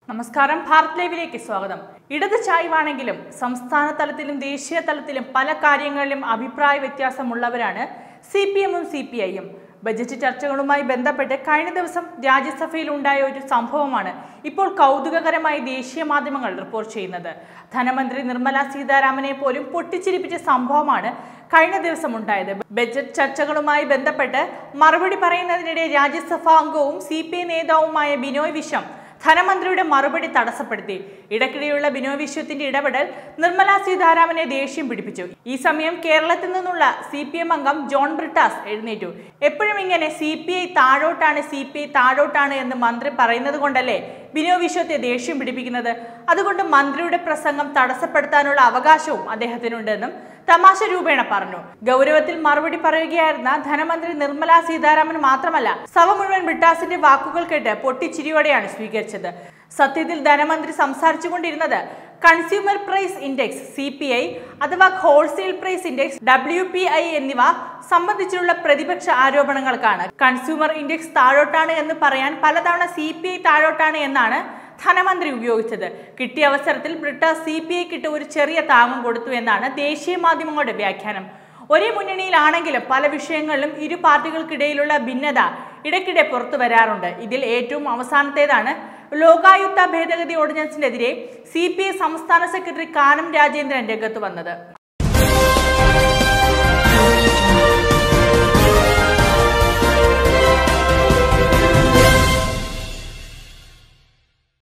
നമസ്കാരം ഭാരത് ലൈവിലേക്ക് സ്വാഗതം ഇടത് ചായ്വാണെങ്കിലും സംസ്ഥാന തലത്തിലും ദേശീയ തലത്തിലും പല കാര്യങ്ങളിലും അഭിപ്രായ വ്യത്യാസമുള്ളവരാണ് സി പി എമ്മും സി പി ഐയും ബജറ്റ് ചർച്ചകളുമായി ബന്ധപ്പെട്ട് കഴിഞ്ഞ ദിവസം രാജ്യസഭയിൽ ഉണ്ടായ ഒരു സംഭവമാണ് ഇപ്പോൾ കൗതുകകരമായി ദേശീയ മാധ്യമങ്ങൾ റിപ്പോർട്ട് ചെയ്യുന്നത് ധനമന്ത്രി നിർമ്മല സീതാരാമനെ പോലും പൊട്ടിച്ചിരിപ്പിച്ച സംഭവമാണ് കഴിഞ്ഞ ദിവസം ഉണ്ടായത് ബജറ്റ് ചർച്ചകളുമായി ബന്ധപ്പെട്ട് മറുപടി പറയുന്നതിനിടെ രാജ്യസഭാ അംഗവും സി പി ഐ നേതാവുമായ ബിനോയ് വിശ്വം ധനമന്ത്രിയുടെ മറുപടി തടസ്സപ്പെടുത്തി ഇടയ്ക്കിടെയുള്ള ബിനോയ് വിശ്വത്തിന്റെ ഇടപെടൽ നിർമ്മല സീതാരാമനെ ദേഷ്യം പിടിപ്പിച്ചു ഈ സമയം കേരളത്തിൽ നിന്നുള്ള സി പി എം അംഗം ജോൺ ബ്രിട്ടാസ് എഴുന്നേറ്റു എപ്പോഴും ഇങ്ങനെ സി പി ഐ താഴോട്ടാണ് സി പി ഐ താഴോട്ടാണ് എന്ന് മന്ത്രി പറയുന്നത് കൊണ്ടല്ലേ ബിനോയ് വിശ്വത്തെ ദേഷ്യം പിടിപ്പിക്കുന്നത് അതുകൊണ്ട് മന്ത്രിയുടെ പ്രസംഗം തടസ്സപ്പെടുത്താനുള്ള അവകാശവും അദ്ദേഹത്തിനുണ്ടെന്നും തമാശ രൂപേണ പറഞ്ഞു ഗൗരവത്തിൽ മറുപടി പറയുകയായിരുന്ന ധനമന്ത്രി നിർമ്മല സീതാരാമൻ മാത്രമല്ല സഭ മുഴുവൻ ബ്രിട്ടാസിന്റെ വാക്കുകൾ കേട്ട് പൊട്ടിച്ചിരിയോടെയാണ് സ്വീകരിച്ചത് സത്യത്തിൽ ധനമന്ത്രി സംസാരിച്ചുകൊണ്ടിരുന്നത് consumer price index C P I അഥവാ wholesale price index W P I എന്നിവ സംബന്ധിച്ചുള്ള പ്രതിപക്ഷ ആരോപണങ്ങൾക്കാണ് കൺസ്യൂമർ ഇൻഡെക്സ് താഴോട്ടാണ് എന്ന് പറയാൻ പലതവണ സി പി ഐ താഴോട്ടാണ് എന്നാണ് ധനമന്ത്രി ഉപയോഗിച്ചത് കിട്ടിയ അവസരത്തിൽ ബ്രിട്ടാസ് സി പി ഐക്കിട്ട് ഒരു ചെറിയ താങ്ങം കൊടുത്തു എന്നാണ് ദേശീയ മാധ്യമങ്ങളുടെ വ്യാഖ്യാനം ഒരേ മുന്നണിയിലാണെങ്കിലും പല വിഷയങ്ങളിലും ഇരു പാർട്ടികൾക്കിടയിലുള്ള ഭിന്നത ഇടയ്ക്കിടെ പുറത്തു വരാറുണ്ട് ഇതിൽ ഏറ്റവും അവസാനത്തേതാണ് ലോകായുക്ത ഭേദഗതി ഓർഡിനൻസിനെതിരെ സി പി ഐ സംസ്ഥാന സെക്രട്ടറി കാനം രാജേന്ദ്രൻ രംഗത്ത് വന്നത്